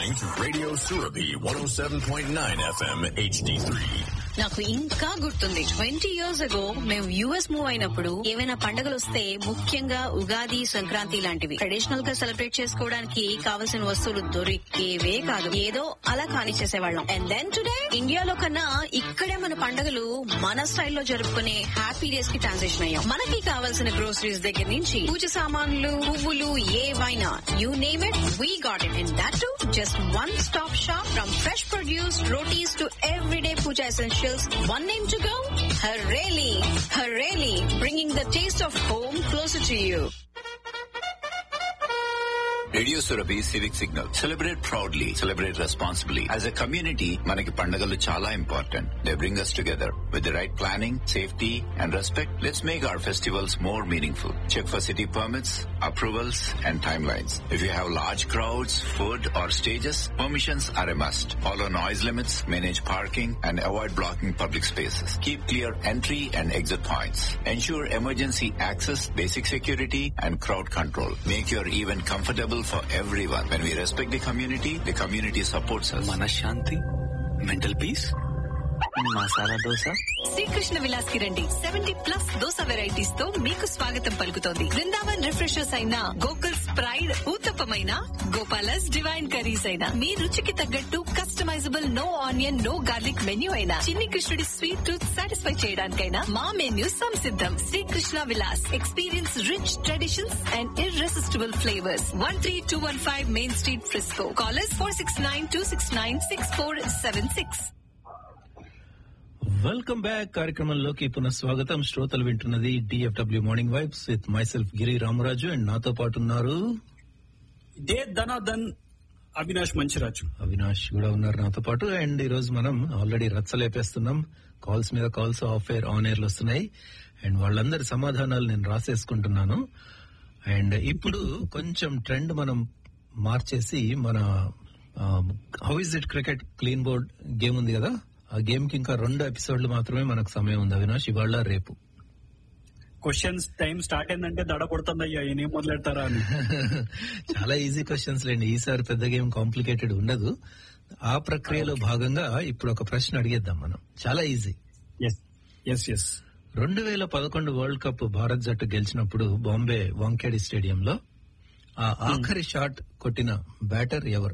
listening to Radio Surabi 107.9 FM HD3. నాకు ఇంకా గుర్తుంది ట్వంటీ ఇయర్స్ అగో మేము యుఎస్ మూవ్ అయినప్పుడు ఏవైనా పండుగలు వస్తే ముఖ్యంగా ఉగాది సంక్రాంతి లాంటివి ట్రెడిషనల్ గా సెలబ్రేట్ చేసుకోవడానికి కావలసిన వస్తువులు దొరికేవే కాదు ఏదో అలా కానిచ్చేసేవాళ్ళం అండ్ దెన్ టుడే ఇండియాలో కన్నా ఇక్కడే మన పండుగలు మన స్టైల్లో జరుపుకునే హ్యాపీ డేస్ కి ట్రాన్సిషన్ అయ్యాం మనకి కావాల్సిన గ్రోసరీస్ దగ్గర నుంచి పూజ సామాన్లు పువ్వులు ఏవైనా you name it we got it in that to just one stop shop from fresh produce rotis to everyday puja essentials. One name to go? Hareli. Hareli, bringing the taste of home closer to you. Radio Surabhi civic signal celebrate proudly celebrate responsibly as a community మనకి పండుగలు చాలా important they bring us together with the right planning safety and respect let's make our festivals more meaningful check for city permits approvals and timelines if you have large crowds food or stages permissions are a must follow noise limits manage parking and avoid blocking public spaces keep clear entry and exit points ensure emergency access, basic security, and crowd control. Make your event comfortable for everyone. When we respect the community, the community supports us. మనశ్శాంతి mental peace masala dosa Sri Krishna Vilas కి రండి seventy plus dosa varieties తో మీకు స్వాగతం పలుకుతోంది Brindavan refreshers అయిన Gokul's pride ఊతప్పమైన Gopal's divine curries అయినా మీ రుచికి తగ్గట్టు customisable no onion no garlic menu అయినా చిన్ని కృష్ణుడి స్వీట్ టూత్ సాటిస్ఫై చేయడానికైనా మా మెన్యూ సంసిద్ధం Sri Krishna Vilas experience rich traditions and irresistible flavours one three two one five Main Street Frisco callers four six nine two six nine six four seven six welcome back కార్యక్రమంలోకి పునః స్వాగతం శ్రోతలు వింటున్నది DFW morning vibes with my self Giri Ramaraju and నాతో పాటు ఉన్నారు the Dhanadhan Avinash Manchiraju Avinash కూడా ఉన్నారు నాతో పాటు అండ్ ఈ రోజు మనం ఆల్రెడీ రచ్చలేపేస్తున్నాం కాల్స్ మీద calls off air on air వస్తున్నాయి అండ్ వాళ్ళందరి సమాధానాలు నేను రాసేసుకుంటున్నాను అండ్ ఇప్పుడు కొంచెం ట్రెండ్ మనం మార్చేసి మన how is it cricket clean bowled game ఉంది కదా ఆ గేమ్ కి ఇంకా రెండు ఎపిసోడ్లు మాత్రమే మనకు సమయం ఉంది అవినాష్ ఇవాళ రేపు క్వశ్చన్స్ టైం స్టార్ట్ అయిందంటే దడ పడుతుంది అయ్యా ఈయన ఏం మొదలెడతారా అని చాలా ఈజీ క్వశ్చన్స్ లేండి ఈసారి పెద్ద గేమ్ కాంప్లికేటెడ్ ఉండదు ఆ ప్రక్రియలో భాగంగా ఇప్పుడు ఒక ప్రశ్న అడిగేద్దాం మనం చాలా ఈజీ ఎస్ ఎస్ ఎస్ రెండు వేల పదకొండు వరల్డ్ కప్ భారత్ జట్టు గెలిచినప్పుడు బాంబే వాంకేడి స్టేడియంలో ఆ ఆఖరి షాట్ కొట్టిన బ్యాటర్ ఎవరు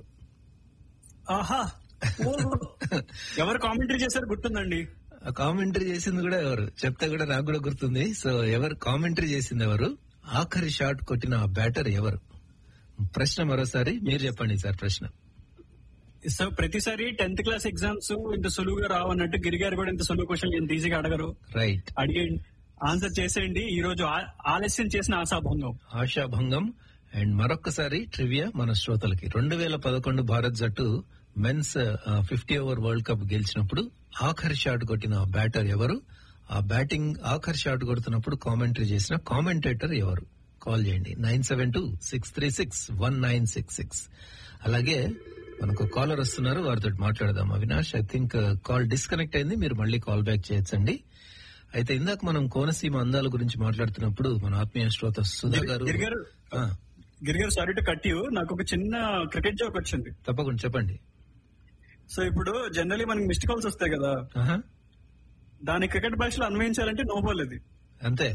ఆహా ఓ, ఎవరు కామెంటరీ చేశారు గుర్తుందండి ఆ కామెంటరీ చేసింది కూడా ఎవరు చెప్తే కూడా నాకు కూడా గుర్తుంది సో ఎవరు కామెంటరీ చేసింది ఎవరు ఆఖరి షాట్ కొట్టిన ఆ బ్యాటర్ ఎవరు ప్రశ్న మరోసారి మీరు చెప్పండి సార్ ప్రశ్న సో ప్రతిసారి టెన్త్ క్లాస్ ఎగ్జామ్స్ ఇంత సులువుగా రావన్నట్టు గిరిగారు కూడా ఇంత సులువు క్వశ్చన్ ఎంత ఈజీగా అడగరు రైట్ అడిగేయండి ఆన్సర్ చేసేయండి ఈ రోజు ఆ- ఆలస్యం చేసిన ఆశాభంగం ఆశాభంగం అండ్ మరొక్కసారి ట్రివియా మన శ్రోతలకి రెండు వేల పదకొండు భారత్ జట్టు men's fifty over World Cup గెలిచినప్పుడు ఆఖరి షాట్ కొట్టిన ఆ బ్యాటర్ ఎవరు ఆ బ్యాటింగ్ ఆఖరి షాట్ కొడుతున్నప్పుడు కామెంటరీ చేసిన కామెంటేటర్ ఎవరు కాల్ చేయండి nine seven two six three six one nine six six అలాగే మనకు కాలర్ వస్తున్నారు వారితో మాట్లాడదాం Avinash I think call disconnect అయింది మీరు మళ్ళీ కాల్ బ్యాక్ చేయొచ్చండి అయితే ఇందాక మనం కోనసీమ అందాల గురించి మాట్లాడుతున్నప్పుడు మన ఆత్మీయ శ్రోత సుధా గారు గిరిగారు ఆ, గిరిగారు సారీ టు కట్ యూ నాకు ఒక చిన్న క్రికెట్ జోక్ వచ్చింది తప్పకుండా చెప్పండి సో ఇప్పుడు జనరలీ మనకి మిస్డ్ కాల్స్ వస్తాయి కదా ఆహా, దాని క్రికెట్ భాషలో అన్వయించాలంటే నో బాల్ అది అంతే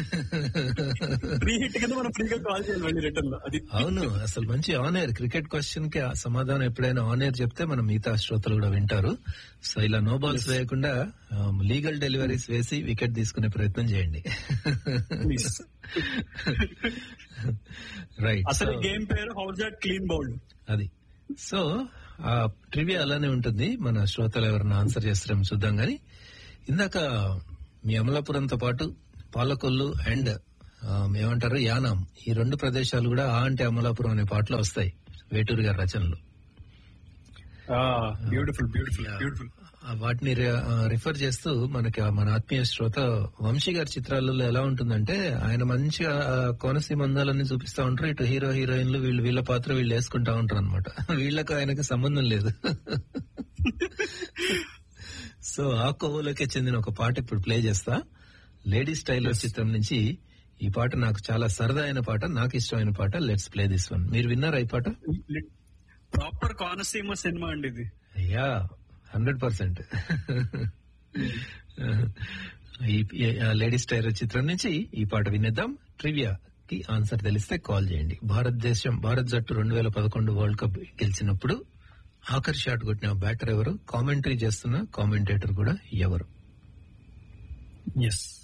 ఫ్రీ హిట్ కింద మనం ఫ్రీగా కాల్ చేయాలి మళ్ళీ రిటర్న్ లో అది అవును అసలు మంచి ఆన్ ఎయిర్ క్రికెట్ క్వశ్చన్ కి ఆ సమాధానం ఎప్పుడైనా ఆన్ ఎయిర్ చెప్తే మనం మిగతా శ్రోతలు కూడా వింటారు సో ఇలా నో బాల్స్ వేయకుండా లీగల్ డెలివరీస్ వేసి వికెట్ తీసుకునే ప్రయత్నం చేయండి Please. రైట్ అసలు గేమ్ పేరు హౌస్ దట్ క్లీన్ బౌల్డ్ అది సో ఆ ట్రివియా అలానే ఉంటుంది మన శ్రోతలు ఎవరైనా ఆన్సర్ చేస్తారేమో చూద్దాం గాని ఇందాక మీ అమలాపురంతో పాటు పాలకొల్లు అండ్ ఏమంటారు యానాం ఈ రెండు ప్రదేశాలు కూడా ఆ అంటే అమలాపురం అనే పాటలో వస్తాయి వేటూరు గారి రచనలు బ్యూటిఫుల్ బ్యూటిఫుల్ బ్యూటిఫుల్ ఆ వాటిని రి- ఆ, రిఫర్ చేస్తూ మనకి ఆ మన ఆత్మీయ శ్రోత వంశీ గారి చిత్రాలలో ఎలా ఉంటుందంటే ఆయన మంచిగా ఆ కోనసీమ అందాలన్నీ చూపిస్తా ఉంటారు ఇటు హీరో హీరోయిన్లు వీళ్ళు వీళ్ళ పాత్ర వీళ్ళు వేసుకుంటా ఉంటారు అనమాట వీళ్ళకు ఆయనకి సంబంధం లేదు సో ఆ కోవలోకే చెందిన ఒక పాట ఇప్పుడు ప్లే చేస్తా లేడీస్ టైలర్ చిత్రం నుంచి ఈ పాట నాకు చాలా సరదా అయిన పాట నాకు ఇష్టమైన పాట లెట్స్ ప్లే దిస్ వన్ మీరు విన్నారా ఈ పాట ప్రాపర్ కోనసీమ సినిమా అండి ఇది యా హండ్రెడ్ పర్సెంట్ ఈ లేడీస్ టైర్ చిత్రం నుంచి ఈ పాట వినేద్దాం ట్రివియా కి ఆన్సర్ తెలిస్తే కాల్ చేయండి భారతదేశం భారత్ జట్టు రెండు వేల పదకొండు వరల్డ్ కప్ గెలిచినప్పుడు ఆఖరి షాట్ కొట్టిన బ్యాటర్ ఎవరు కామెంటరీ చేస్తున్న కామెంటేటర్ కూడా ఎవరు ఎస్